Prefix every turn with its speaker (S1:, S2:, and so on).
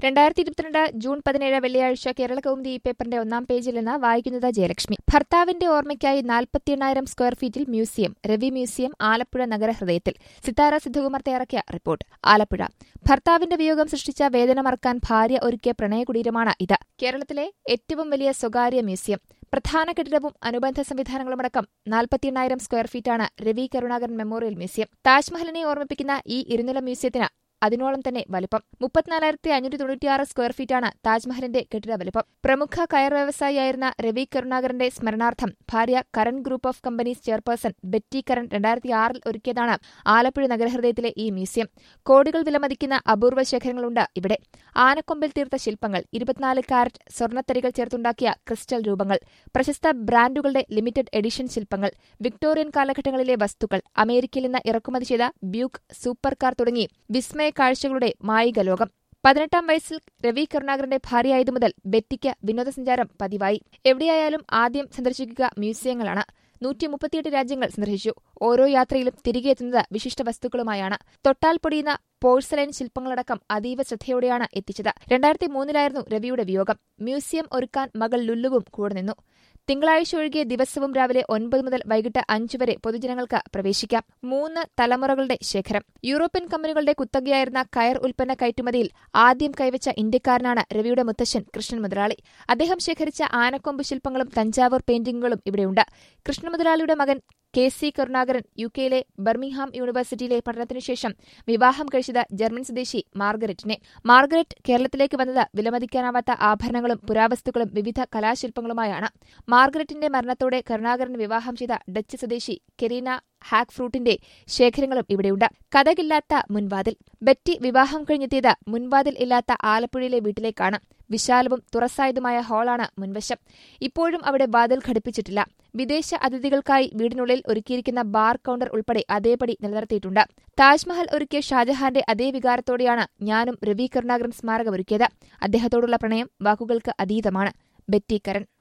S1: രണ്ടായിരത്തി ഇരുപത്തിരണ്ട് ജൂൺ പതിനേഴ് വെള്ളിയാഴ്ച കേരള കൗമുദി ഈ പേപ്പറിന്റെ ഒന്നാം പേജിൽ നിന്ന് വായിക്കുന്നത് ജയലക്ഷ്മി ഭർത്താവിന്റെ ഓർമ്മയ്ക്കായി നാൽപ്പത്തി എണ്ണായിരം സ്ക്വയർ ഫീറ്റിൽ മ്യൂസിയം രവി മ്യൂസിയം ആലപ്പുഴ നഗരഹൃദയത്തിൽ സിത്താര സിദ്ധകുമാർ തയ്യാറാക്കിയ റിപ്പോർട്ട് ആലപ്പുഴ ഭർത്താവിന്റെ വിയോഗം സൃഷ്ടിച്ച വേദന മറക്കാൻ ഭാര്യ ഒരുക്കിയ പ്രണയകുടീരമാണ് ഇത് കേരളത്തിലെ ഏറ്റവും വലിയ സ്വകാര്യ മ്യൂസിയം പ്രധാന കെട്ടിടവും അനുബന്ധ സംവിധാനങ്ങളുമടക്കം നാൽപ്പത്തിയെണ്ണായിരം സ്ക്വയർ ഫീറ്റാണ് രവി കരുണാകരൻ മെമ്മോറിയൽ മ്യൂസിയം താജ്മഹലിനെ ഓർമ്മിപ്പിക്കുന്ന ഈ ഇരുനില മ്യൂസിയത്തിന് അതിനോളം തന്നെ വലിപ്പം മുപ്പത്തിനാലായിരത്തി അഞ്ഞൂറ്റി തൊണ്ണൂറ്റിയാറ് സ്ക്വയർ ഫീറ്റാണ് താജ്മഹലിന്റെ കെട്ടിട വലിപ്പം പ്രമുഖ കയർ വ്യവസായിയായിരുന്ന രവി കരുണാകരന്റെ സ്മരണാർത്ഥം ഭാര്യ Karan group of companies chairperson Betty Karan രണ്ടായിരത്തി ആറിൽ ഒരുക്കിയതാണ് ആലപ്പുഴ നഗരഹൃദയത്തിലെ ഈ മ്യൂസിയം കോടികൾ വിലമതിക്കുന്ന അപൂർവ ശേഖരങ്ങളുണ്ട് ഇവിടെ ആനക്കൊമ്പിൽ തീർത്ത ശില്പങ്ങൾ ഇരുപത്തിനാല് കാരറ്റ് സ്വർണ്ണത്തരികൾ ചേർത്തുണ്ടാക്കിയ ക്രിസ്റ്റൽ രൂപങ്ങൾ പ്രശസ്ത ബ്രാൻഡുകളുടെ ലിമിറ്റഡ് എഡിഷൻ ശില്പങ്ങൾ വിക്ടോറിയൻ കാലഘട്ടങ്ങളിലെ വസ്തുക്കൾ അമേരിക്കയിൽ നിന്ന് ഇറക്കുമതി ചെയ്ത ബ്യൂക്ക് സൂപ്പർ കാർ തുടങ്ങി വിസ്മയ കാഴ്ചകളുടെ മായിക ലോകം പതിനെട്ടാം വയസ്സിൽ രവി കരുണാകരന്റെ ഭാര്യയായതു മുതൽ ബെറ്റിക്ക് വിനോദസഞ്ചാരം പതിവായി എവിടെയായാലും ആദ്യം സന്ദർശിക്കുക മ്യൂസിയങ്ങളാണ് നൂറ്റി മുപ്പത്തിയെട്ട് രാജ്യങ്ങൾ സന്ദർശിച്ചു ഓരോ യാത്രയിലും തിരികെ എത്തുന്നത് വിശിഷ്ട വസ്തുക്കളുമായാണ് തൊട്ടാൽ പൊടിയുന്ന പോഴ്സലൈൻ ശില്പങ്ങളടക്കം അതീവ ശ്രദ്ധയോടെയാണ് എത്തിച്ചത് രണ്ടായിരത്തി മൂന്നിലായിരുന്നു രവിയുടെ വിയോഗം മ്യൂസിയം ഒരുക്കാൻ മകൾ ലുല്ലുവും കൂടെ നിന്നു തിങ്കളാഴ്ച ഒഴികെ ദിവസവും രാവിലെ ഒൻപത് മുതൽ വൈകിട്ട് അഞ്ചു വരെ പൊതുജനങ്ങൾക്ക് പ്രവേശിക്കാം മൂന്ന് തലമുറകളുടെ ശേഖരം യൂറോപ്യൻ കമ്പനികളുടെ കുത്തകയായിരുന്ന കയർ ഉൽപ്പന്ന കയറ്റുമതിയിൽ ആദ്യം കൈവച്ച ഇന്ത്യക്കാരനാണ് രവിയുടെ മുത്തശ്ശൻ കൃഷ്ണൻ മുതലാളി അദ്ദേഹം ശേഖരിച്ച ആനക്കൊമ്പ് ശില്പങ്ങളും തഞ്ചാവൂർ പെയിന്റിംഗുകളും ഇവിടെയുണ്ട് കൃഷ്ണ മുതലാളിയുടെ മകൻ കെ സി കരുണാകരൻ യു കെയിലെ ബർമിംഗ്ഹാം യൂണിവേഴ്സിറ്റിയിലെ പഠനത്തിനുശേഷം വിവാഹം കഴിച്ചത് ജർമ്മൻ സ്വദേശി മാർഗരറ്റിനെ മാർഗരറ്റ് കേരളത്തിലേക്ക് വന്നത് വിലമതിക്കാനാവാത്ത ആഭരണങ്ങളും പുരാവസ്തുക്കളും വിവിധ കലാശില്പങ്ങളുമായാണ് മാർഗരറ്റിന്റെ മരണത്തോടെ കരുണാകരൻ വിവാഹം ചെയ്ത ഡച്ച് സ്വദേശി കെരീന ഹാക്ക് ഫ്രൂട്ടിന്റെ ശേഖരങ്ങളും ഇവിടെയുണ്ട് കഥകില്ലാത്ത മുൻവാതിൽ ബെറ്റി വിവാഹം കഴിഞ്ഞെത്തിയത് മുൻവാതിൽ ഇല്ലാത്ത ആലപ്പുഴയിലെ വീട്ടിലേക്കാണ് വിശാലവും തുറസായതുമായ ഹാളാണ് മുൻവശം ഇപ്പോഴും അവിടെ വാതിൽ ഘടിപ്പിച്ചിട്ടില്ല വിദേശ അതിഥികൾക്കായി വീടിനുള്ളിൽ ഒരുക്കിയിരിക്കുന്ന ബാർ കൌണ്ടർ ഉൾപ്പെടെ അതേപടി നിലനിർത്തിയിട്ടുണ്ട് താജ്മഹൽ ഒരുക്കിയ ഷാജഹാന്റെ അതേ വികാരത്തോടെയാണ് ഞാനും രവി കരുണാകരൻ സ്മാരകം ഒരുക്കിയത് അദ്ദേഹത്തോടുള്ള പ്രണയം വാക്കുകൾക്ക് അതീതമാണ് ബെറ്റി കരൺ